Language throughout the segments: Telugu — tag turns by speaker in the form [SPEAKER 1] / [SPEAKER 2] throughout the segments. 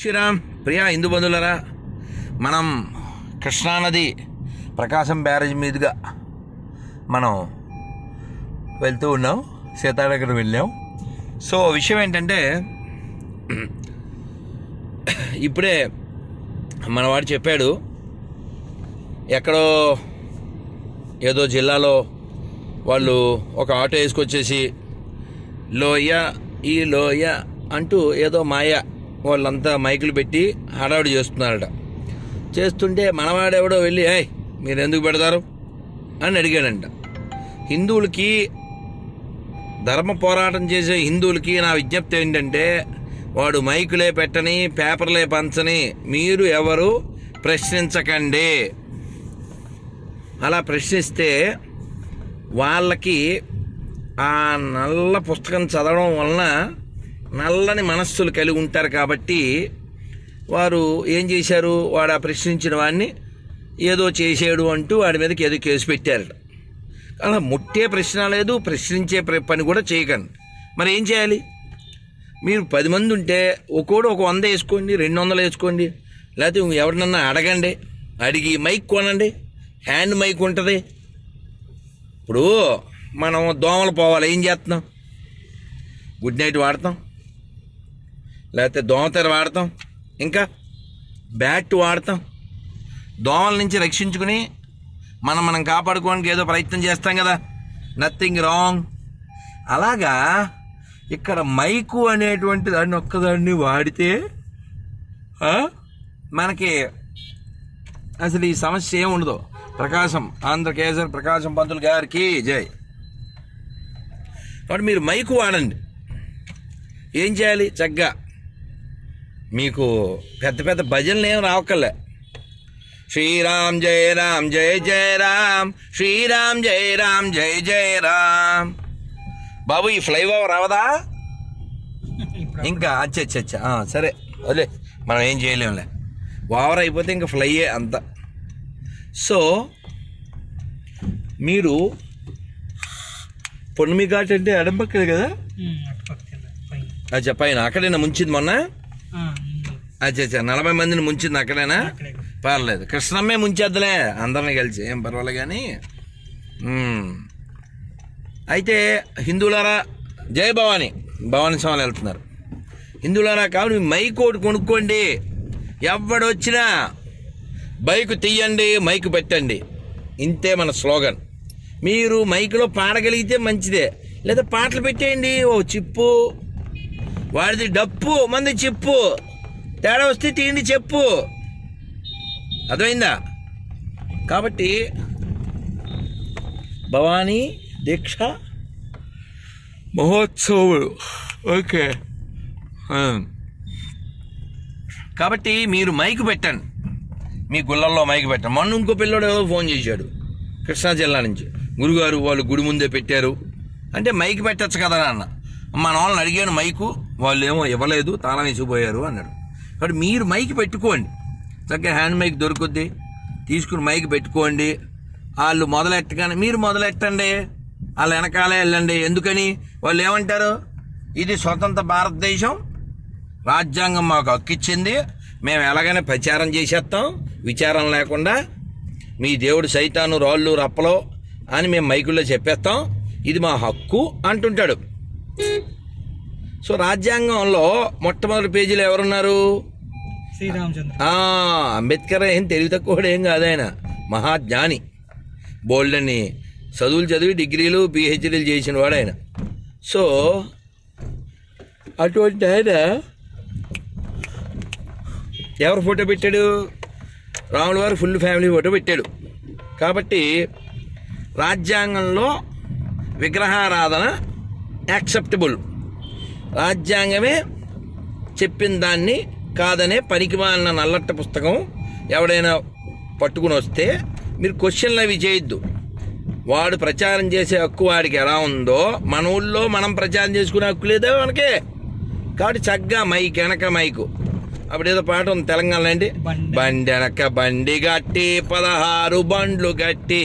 [SPEAKER 1] శ్రీరామ్ ప్రియా హిందూ బంధువులరా మనం కృష్ణానది ప్రకాశం బ్యారేజ్ మీదుగా మనం వెళ్తూ ఉన్నాం సీతానగర్ వెళ్ళాం సో విషయం ఏంటంటే ఇప్పుడే మనవాడు చెప్పాడు ఎక్కడో ఏదో జిల్లాలో వాళ్ళు ఒక ఆటో వేసుకొచ్చేసి లోయ ఈ లోయ అంటూ ఏదో మాయ వాళ్ళంతా మైకులు పెట్టి హడావుడి చేస్తున్నారట చేస్తుంటే మనవాడెవడో వెళ్ళి ఏయ్ మీరు ఎందుకు పెడతారు అని అడిగాడంట హిందువులకి ధర్మ పోరాటం చేసే హిందువులకి నా విజ్ఞప్తి ఏంటంటే వాడు మైకులే పెట్టని పేపర్లే పంచని మీరు ఎవరు ప్రశ్నించకండి అలా ప్రశ్నిస్తే వాళ్ళకి ఆ నల్ల పుస్తకం చదవడం వలన నల్లని మనస్సులు కలిగి ఉంటారు కాబట్టి వారు ఏం చేశారు వాడు ఆ ప్రశ్నించిన వాడిని ఏదో చేసాడు అంటూ వాడి మీదకి ఏదో కేసు పెట్టారట అలా ముట్టే ప్రశ్న లేదు ప్రశ్నించే ప్ర- పని కూడా చేయకండి మరి ఏం చేయాలి మీరు పది మంది ఉంటే ఒక్కోడు ఒక వంద వేసుకోండి రెండు వందలు వేసుకోండి లేకపోతే ఎవరినన్నా అడగండి అడిగి మైక్ కొనండి హ్యాండ్ మైక్ ఉంటుంది ఇప్పుడు మనం దోమలు పోవాలి ఏం చేస్తున్నాం గుడ్ నైట్ వాడతాం లేకపోతే దోమతెర వాడతాం ఇంకా బ్యాట్ వాడతాం దోమల నుంచి రక్షించుకుని మనం మనం కాపాడుకోవడానికి ఏదో ప్రయత్నం చేస్తాం కదా నథింగ్ రాంగ్ అలాగా ఇక్కడ మైకు అనేటువంటి దాన్ని ఒక్కదాన్ని వాడితే ఆ, మనకి అసలు ఈ సమస్య ఏమి ఉండదు ప్రకాశం ఆంధ్రకేసర్ ప్రకాశం పంతులు గారికి జై కాబట్టి మీరు మైకు వాడండి ఏం చేయాలి చక్కగా మీకు పెద్ద పెద్ద భజనలు ఏం రావక్కర్లే శ్రీరామ్ జయ రామ్ జయ జయ రామ్ శ్రీరామ్ జయ రామ్ జయ జయ రామ్ బాబు ఈ ఫ్లైఓవర్ రావదా ఇంకా అచ్చా అచ్చా అచ్చా ఆ, సరే అదే మనం ఏం చేయలేంలే ఓవర్ అయిపోతే ఇంకా ఫ్లైయే అంత సో మీరు పొన్మి ఘాట్ అంటే ఎడం పక్కన కదా అచ్చా పైన అక్కడేనా ముంచింది మొన్న అచ్చా అచ్చా నలభై మందిని ముంచింది అక్కడేనా పర్లేదు కృష్ణమ్మే ముంచేద్దులే అందరిని కలిసి ఏం పర్వాలే కానీ మ్మ్. అయితే హిందువులారా జై భవాని భవాని స్వామి వెళ్తున్నారు హిందువులారా కావాలి మీ మైక్ ఒకటి కొనుక్కోండి ఎవడొచ్చినా బైక్ తీయండి మైక్ పెట్టండి ఇంతే మన స్లోగన్ మీరు మైక్లో పాడగలిగితే మంచిదే లేదా పాటలు పెట్టేయండి ఓ చిప్పు వాడిది డప్పు మంది చెప్పు తేడా వస్తే తీయండి చెప్పు అర్థమైందా కాబట్టి భవానీ దీక్ష మహోత్సవులు ఓకే ఆ. కాబట్టి మీరు మైక్ పెట్టండి మీ గుళ్ళల్లో మైక్ పెట్టండి మొన్న ఇంకో పిల్లోడు ఏదో ఫోన్ చేశాడు కృష్ణా జిల్లా నుంచి గురుగారు వాళ్ళు గుడి ముందే పెట్టారు అంటే మైక్ పెట్టచ్చు కదా అన్న మన వాళ్ళని అడిగాను మైకు వాళ్ళు ఏమో ఇవ్వలేదు తాళం వేసిపోయారు అన్నాడు కాబట్టి మీరు మైక్ పెట్టుకోండి చక్కగా హ్యాండ్ మైక్ దొరుకుద్ది తీసుకుని మైక్ పెట్టుకోండి వాళ్ళు మొదలెట్టగానే మీరు మొదలెట్టండి వాళ్ళ వెనకాలే వెళ్ళండి ఎందుకని వాళ్ళు ఏమంటారు ఇది స్వతంత్ర భారతదేశం రాజ్యాంగం మాకు హక్కిచ్చింది మేము ఎలాగైనా ప్రచారం చేసేస్తాం విచారం లేకుండా మీ దేవుడు సైతాను రాళ్ళు రప్పలో అని మేము మైకుల్లో చెప్పేస్తాం ఇది మా హక్కు అంటుంటాడు సో రాజ్యాంగంలో మొట్టమొదటి పేజీలో ఎవరున్నారు
[SPEAKER 2] శ్రీరామచంద్ర
[SPEAKER 1] ఆ, అంబేద్కర్ ఏం తెలివి తక్కువ ఏం కాదు ఆయన మహాజ్ఞాని బోల్డ్ అని చదువులు చదివి డిగ్రీలు పిహెచ్డీలు చేసిన వాడు ఆయన సో అటువంటి ఆయన ఎవరు ఫోటో పెట్టాడు రాముల వారు ఫుల్ ఫ్యామిలీ ఫోటో పెట్టాడు కాబట్టి రాజ్యాంగంలో విగ్రహారాధన యాక్సెప్టబుల్ రాజ్యాంగమే చెప్పిన దాన్ని కాదనే పనికిమాలిన నల్లట్ట పుస్తకం ఎవడైనా పట్టుకుని వస్తే మీరు క్వశ్చన్లు అవి చేయొద్దు వాడు ప్రచారం చేసే హక్కు వాడికి ఎలా ఉందో మన ఊళ్ళో మనం ప్రచారం చేసుకునే హక్కు లేదా మనకే కాబట్టి చక్కగా మైక్ వెనక మైకు అప్పుడు ఏదో పాట ఉంది తెలంగాణలో ఏంటి
[SPEAKER 2] బండి.
[SPEAKER 1] బండి వెనక బండి గట్టి పదహారు బండ్లు గట్టి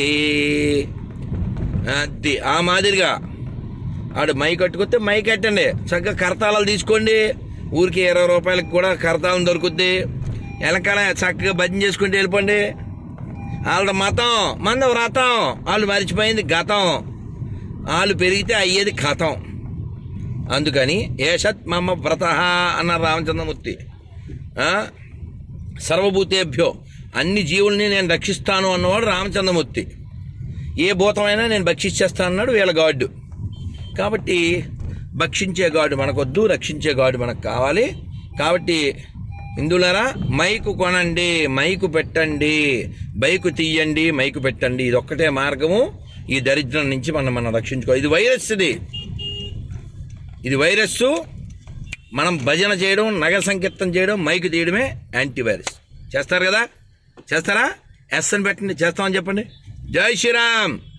[SPEAKER 1] అది ఆ మాదిరిగా ఆడు మైక్ కట్టుకొస్తే మైక్ కట్టండి చక్కగా కరతాళాలు తీసుకోండి ఊరికి ఇరవై రూపాయలకి కూడా కరతాళం దొరుకుద్ది వెనకాల చక్కగా భజన చేసుకుంటూ వెళ్ళిపోండి వాళ్ళ మతం మంద వ్రతం వాళ్ళు మరిచిపోయింది గతం వాళ్ళు పెరిగితే అయ్యేది కథం అందుకని ఏషత్ మమ వ్రత అన్నారు రామచంద్రమూర్తి ఆ? సర్వభూతేభ్యో అన్ని జీవుల్ని నేను రక్షిస్తాను అన్నవాడు రామచంద్రమూర్తి ఏ భూతమైనా నేను భక్షించేస్తాను అన్నాడు వీళ్ళ గాడు కాబట్టి భక్షించే గాడు మనకొద్దు రక్షించే గాడు మనకు కావాలి కాబట్టి హిందువులారా మైకు కొనండి మైకు పెట్టండి బైకు తీయండి మైకు పెట్టండి ఇది ఒక్కటే మార్గము ఈ దరిద్రం నుంచి మనం మనం రక్షించుకో ఇది వైరస్ ఇది ఇది వైరస్ మనం భజన చేయడం నగర సంకీర్తన చేయడం మైకు తీయడమే యాంటీవైరస్ చేస్తారు కదా చేస్తారా ఎస్ అని పెట్టండి చేస్తామని చెప్పండి జై శ్రీరామ్